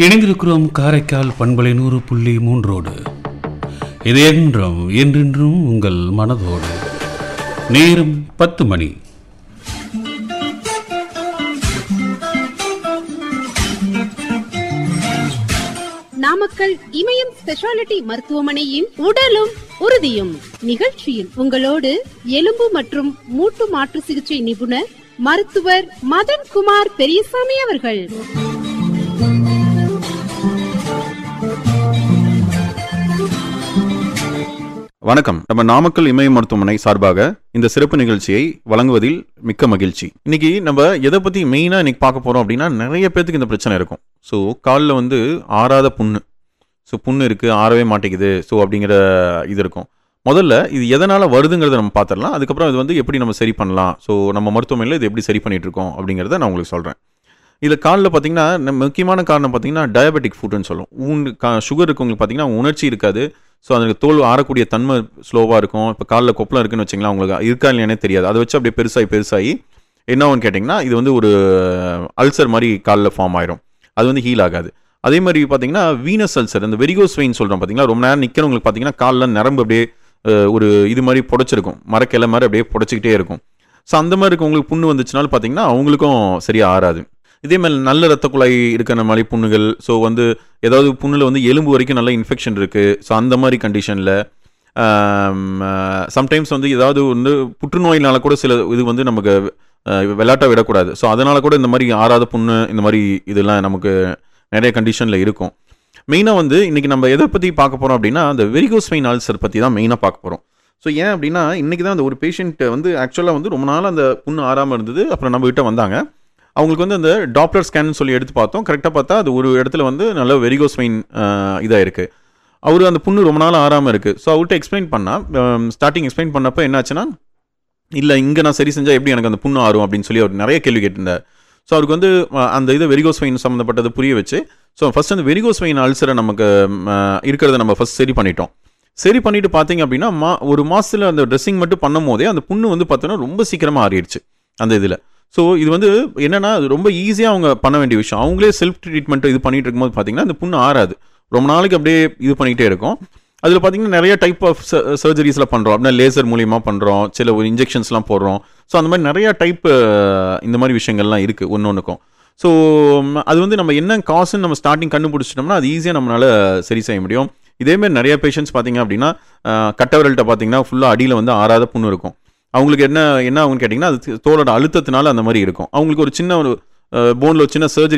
இணைந்திருக்கிறோம் காரைக்கால் பண்பலை நூறு புள்ளி மூன்றோடு இது என்றும் என்றென்றும் உங்கள் மனதோடு நேரம் பத்து மணி நாமக்கல் இமயம் ஸ்பெஷாலிட்டி மருத்துவமனையின் உடலும் உறுதியும் நிகழ்ச்சியில் உங்களோடு எலும்பு மற்றும் மூட்டு மாற்று சிகிச்சை நிபுணர் மருத்துவர் மதன் குமார் பெரியசாமி அவர்கள் வணக்கம் நம்ம நாமக்கல் இமய மருத்துவமனை சார்பாக இந்த சிறப்பு நிகழ்ச்சியை வழங்குவதில் மிக்க மகிழ்ச்சி இன்னைக்கு நம்ம எதை பத்தி மெயினா இன்னைக்கு பார்க்க போறோம் அப்படின்னா நிறைய பேத்துக்கு இந்த பிரச்சனை இருக்கும் ஸோ காலில் வந்து ஆறாத புண்ணு ஸோ புண்ணு இருக்கு ஆறவே மாட்டேங்குது ஸோ அப்படிங்கிற இது இருக்கும் முதல்ல இது எதனால வருதுங்கிறத நம்ம பார்த்துடலாம் அதுக்கப்புறம் இது வந்து எப்படி நம்ம சரி பண்ணலாம் ஸோ நம்ம மருத்துவமனையில் இது எப்படி சரி பண்ணிட்டு இருக்கோம் அப்படிங்கிறத நான் உங்களுக்கு சொல்றேன் இதில் காலில் பார்த்தீங்கன்னா நம்ம முக்கியமான காரணம் பார்த்தீங்கன்னா டயபெட்டிக் ஃபுட்னு சொல்லும் ஊன் கா சுகர் இருக்கவங்களுக்கு பார்த்தீங்கன்னா உணர்ச்சி இருக்காது ஸோ அதுக்கு தோல் ஆறக்கூடிய தன்மை ஸ்லோவாக இருக்கும் இப்போ காலில் கொப்பளம் இருக்குன்னு வச்சிங்களா உங்களுக்கு இருக்கா இல்லையானே தெரியாது அதை வச்சு அப்படியே பெருசாகி பெருசாகி என்ன ஆகும்னு கேட்டிங்கன்னா இது வந்து ஒரு அல்சர் மாதிரி காலில் ஃபார்ம் ஆயிரும் அது வந்து ஹீல் ஆகாது அதே மாதிரி பார்த்தீங்கன்னா வீனஸ் அல்சர் அந்த வெரிகோஸ் வெயின் சொல்கிறோம் பார்த்தீங்களா ரொம்ப நேரம் நிற்கிறவங்களுக்கு பார்த்தீங்கன்னா காலில் நரம்பு அப்படியே அஹ், ஒரு இது மாதிரி புடைச்சிருக்கும் மரக்கிளை மாதிரி அப்படியே புடைச்சிக்கிட்டே இருக்கும் ஸோ அந்த மாதிரி இருக்கவங்களுக்கு புண்ணு வந்துச்சுனாலும் பார்த்தீங்கன்னா அவங்களுக்கும் சரியாக ஆறாது இதே மாதிரி நல்ல ரத்த குழாய் இருக்கிற மாதிரி புண்ணுகள் ஸோ வந்து ஏதாவது புண்ணில் வந்து எலும்பு வரைக்கும் நல்ல இன்ஃபெக்ஷன் இருக்குது ஸோ அந்த மாதிரி கண்டிஷனில் சம்டைம்ஸ் வந்து ஏதாவது வந்து புற்றுநோயினால கூட சில இது வந்து நமக்கு அஹ், விளையாட்டா விடக்கூடாது ஸோ அதனால கூட இந்த மாதிரி ஆறாத புண்ணு இந்த மாதிரி இதெல்லாம் நமக்கு நிறைய கண்டிஷனில் இருக்கும் மெயினாக வந்து இன்னைக்கு நம்ம எதை பற்றி பார்க்க போகிறோம் அப்படின்னா அந்த வெரிகோஸ் வெயின் அல்சர் பற்றி தான் மெயினாக பார்க்க போகிறோம் ஸோ ஏன் அப்படின்னா இன்னைக்கு தான் அந்த ஒரு பேஷண்ட் வந்து ஆக்சுவலாக வந்து ரொம்ப நாள் அந்த புண்ணு ஆறாமல் இருந்தது அப்புறம் நம்ம கிட்ட வந்தாங்க அவங்களுக்கு வந்து அந்த டாப்லர் ஸ்கேன் சொல்லி எடுத்து பார்த்தோம் கரெக்டாக பார்த்தா அது ஒரு இடத்துல வந்து நல்ல வெரிகோஸ் வெயின் இதாக இருக்குது அவர் அந்த புண்ணு ரொம்ப நாள் ஆறாமல் இருக்குது ஸோ அவர்கிட்ட எக்ஸ்பிளைன் பண்ணால் ஸ்டார்டிங் எக்ஸ்பிளைன் பண்ணப்போ என்னாச்சுன்னா இல்லை இங்கே நான் சரி செஞ்சால் எப்படி எனக்கு அந்த புண்ணு ஆறும் அப்படின்னு சொல்லி அவர் நிறைய கேள்வி கேட்டிருந்தார் ஸோ அவருக்கு வந்து அஹ், அந்த இது வெரிகோஸ் வெயின் சம்மந்தப்பட்டதை புரிய வச்சு ஸோ ஃபர்ஸ்ட் அந்த வெரிகோஸ் வெயின் அல்சரை நமக்கு ம், அஹ், இருக்கிறத நம்ம ஃபர்ஸ்ட் சரி பண்ணிட்டோம் சரி பண்ணிட்டு பார்த்தீங்க அப்படின்னா மா ஒரு மாசத்துல அந்த ட்ரெஸ்ஸிங் மட்டும் பண்ணும் போதே அந்த புண்ணு வந்து பார்த்தோன்னா ரொம்ப சீக்கிரமாக ஆறிடுச்சு அந்த இதில் ஸோ இது வந்து என்னன்னா அது ரொம்ப ஈஸியாக அவங்க பண்ண வேண்டிய விஷயம் அவங்களே செல்ஃப் ட்ரீட்மெண்ட் இது பண்ணிட்டு இருக்கும்போது பார்த்தீங்கன்னா அந்த புண்ணு ஆறாது ரொம்ப நாளைக்கு அப்படியே இது பண்ணிக்கிட்டே இருக்கும் அதில் பார்த்தீங்கன்னா நிறைய டைப் ஆஃப் சர்ஜரிஸில் பண்ணுறோம் அப்படின்னா லேசர் மூலியமாக பண்ணுறோம் சில ஒரு இன்ஜெக்ஷன்ஸ்லாம் போடுறோம் ஸோ அந்த மாதிரி நிறைய டைப் இந்த மாதிரி விஷயங்கள்லாம் இருக்குது ஒன்று ஒன்றுக்கும் ஸோ அது வந்து நம்ம என்ன காசுன்னு நம்ம ஸ்டார்டிங் கண்டுபிடிச்சிட்டோம்னா அது ஈஸியாக நம்மளால சரி செய்ய முடியும் இதேமாதிரி நிறைய பேஷண்ட்ஸ் பார்த்தீங்க அப்படின்னா அஹ், கட்டை விரல்கிட்ட பார்த்தீங்கன்னா ஃபுல்லாக அடியில் வந்து ஆறாத புண்ணு இருக்கும் அவங்களுக்கு என்ன என்ன ஆகும்னு கேட்டிங்கன்னா அது தோலோட அழுத்தத்தினால அந்த மாதிரி இருக்கும் அவங்களுக்கு ஒரு சின்ன ஒரு போனில் ஒரு சின்ன சர்ஜரி